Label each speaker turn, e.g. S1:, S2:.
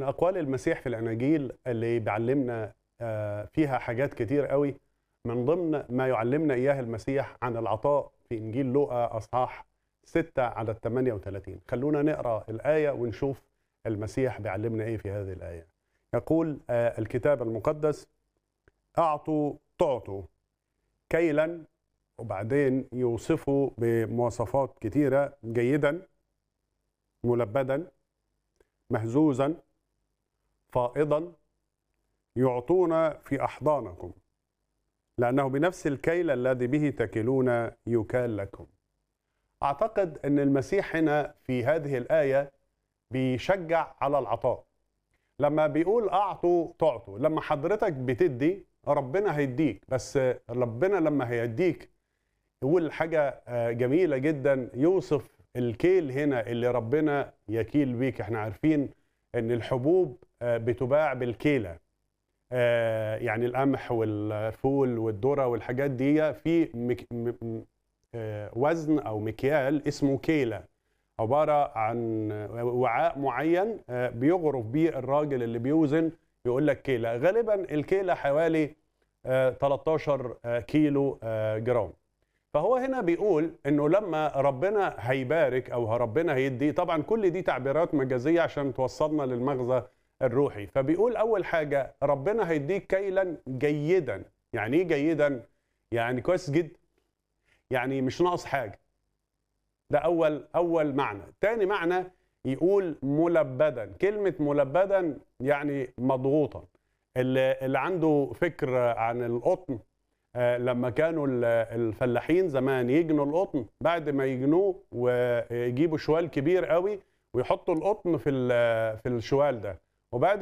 S1: من اقوال المسيح في الاناجيل اللي بيعلمنا آه، فيها حاجات كتير قوي من ضمن ما يعلمنا اياه المسيح عن العطاء في انجيل لوقا اصحاح 6 على 38 خلونا نقرا الايه ونشوف المسيح بيعلمنا ايه في هذه الايه يقول آه، الكتاب المقدس اعطوا تعطوا كيلا وبعدين يوصفوا بمواصفات كتيره جيدا ملبدا مهزوزا فائضا يعطون في احضانكم لانه بنفس الكيل الذي به تكلون يكال لكم اعتقد ان المسيح هنا في هذه الايه بيشجع على العطاء لما بيقول اعطوا تعطوا لما حضرتك بتدي ربنا هيديك بس ربنا لما هيديك يقول حاجه آه، جميله جدا يوصف الكيل هنا اللي ربنا يكيل بيك احنا عارفين ان الحبوب آه، بتباع بالكيله آه، يعني القمح والفول والذره والحاجات دي في مك... م... م- آه، وزن او مكيال اسمه كيله عباره عن وعاء معين آه، بيغرف بيه الراجل اللي بيوزن يقول لك كيله غالبا الكيله حوالي آه، 13 آه، كيلو آه، جرام فهو هنا بيقول انه لما ربنا هيبارك او ربنا هيدي طبعا كل دي تعبيرات مجازيه عشان توصلنا للمغزى الروحي فبيقول اول حاجه ربنا هيديك كيلا جيدا يعني ايه جيدا يعني كويس جدا يعني مش ناقص حاجه ده اول اول معنى تاني معنى يقول ملبدا كلمه ملبدا يعني مضغوطا اللي, اللي عنده فكر عن القطن آه، لما كانوا ال- الفلاحين زمان يجنوا القطن بعد ما يجنوه ويجيبوا شوال كبير قوي ويحطوا القطن في ال- في الشوال ده وبعد